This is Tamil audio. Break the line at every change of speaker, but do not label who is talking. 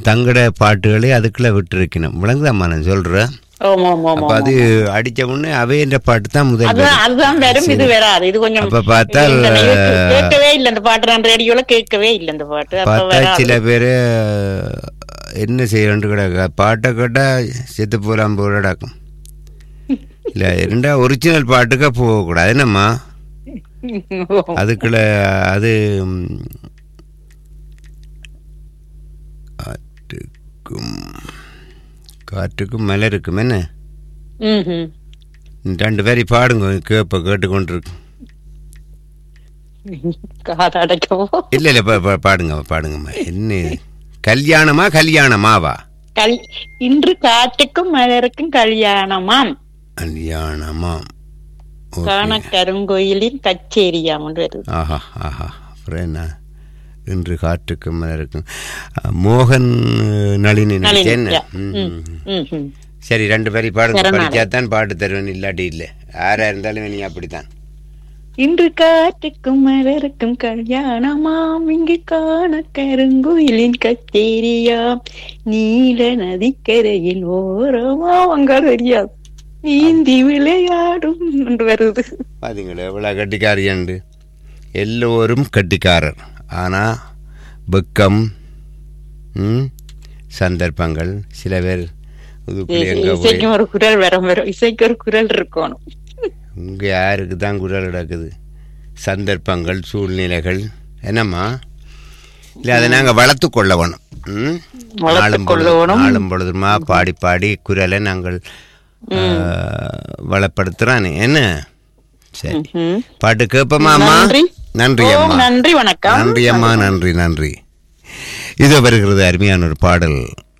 தங்கட பாட்டுகளை அதுக்குள்ள விட்டுருக்கணும் விளங்குதாம்மா நான் சொல்றேன்
ஆமா ஆமா ஆமா
அப்ப அது அடிச்ச உடனே அவைன்ற பாட்டு தான் முதல்
அதுதான்
வரி.
அதுதான் வரும் இது வராது இது கொஞ்சம்
அப்ப பார்த்தால்,
இந்த நிகழ்ச்சி கேட்கவே இல்ல இந்த பாட்டு நான் ரேடியோல கேட்கவே இல்ல இந்த பாட்டு அப்ப
பார்த்தா
வராது
சில பேர் என்ன செய்யறேன்ட்டு கிடக்க பாட்டை கேட்டால் செத்து போகலாம் போடாக்கும் இல்லை ரெண்டா ஒரிஜினல் பாட்டுக்கா போகக்கூடாது என்னம்மா அதுக்குள்ள அது ம், காற்றுக்கும் காற்றுக்கும் மலருக்கும் என்ன
ம்ஹும்.
ரெண்டு பேரை பாடுங்க கேப்ப கேட்டுக்கொண்டிருக்கு
காதடைக்கவோ
இல்லை இல்லை பா- பா- பாடுங்க பாடுங்கம்மா என்ன இது? கல்யாணமா கல்யாணமாவா
கல் இன்று காட்டுக்கும் மலருக்கும் கல்யாணமாம்
கல்யாணமா ஓகே.
காண கருங்கோயிலின் கச்சேரியாம் வருது
ஆஹா ஆஹா அப்புறம் என்ன இன்று காற்றுக்கும் மலருக்கும் அஹ், மோகன் நளினி நடிச்ச என்ன
நளினி,
ம்,
ம்,
ம்.
ம்ஹும்.
சரி ரெண்டு பேரையும் பாடுங்க
சரணாலயம்.
படிச்சாதான் பாட்டு தருவேன் இல்லாட்டி இல்லை யாரா இருந்தாலும் நீ அப்படித்தான்
இன்று காட்டுக்கும் மலருக்கும் கல்யாணமாம் இங்கு காண கருங்குயிலின் கச்சேரியாம் நீல நதிக்கரையில் ஓரமா அங்க தெரியாது நீந்தி விளையாடும் என்று வருது
பாத்தீங்களா எவ்வளோ கட்டிக்காரியண்டு எல்லோரும் கட்டிக்காரர் ஆனால் வெக்கம் ம், சந்தர்ப்பங்கள் சில பேர் இதுக்குள்ளே எங்கே போய்
இசைக்கும் ஒரு குரல் வர வரும் இசைக்கு ஒரு குரல் இருக்கணும்
இங்கே யாருக்கு தான் குரல் நடக்குது சந்தர்ப்பங்கள் சூழ்நிலைகள் என்னம்மா இல்லை அதை நாங்கள் வளர்த்து கொள்ள வேணும் ம்?
வளர்த்துக்
நாளும் பொழுது-
கொள்ளணும்.
நாளும் பொழுதுமா பாடி பாடி குரலை நாங்கள் வளப்படுத்துறானே என்ன சரி
ம்ஹும்.
பாட்டு கேட்போமா அம்மா
நன்றி.
நன்றி
ஓ,
அம்மா
நன்றி வணக்கம்
நன்றி அம்மா நன்றி நன்றி இது வருகிறது அருமையான ஒரு பாடல்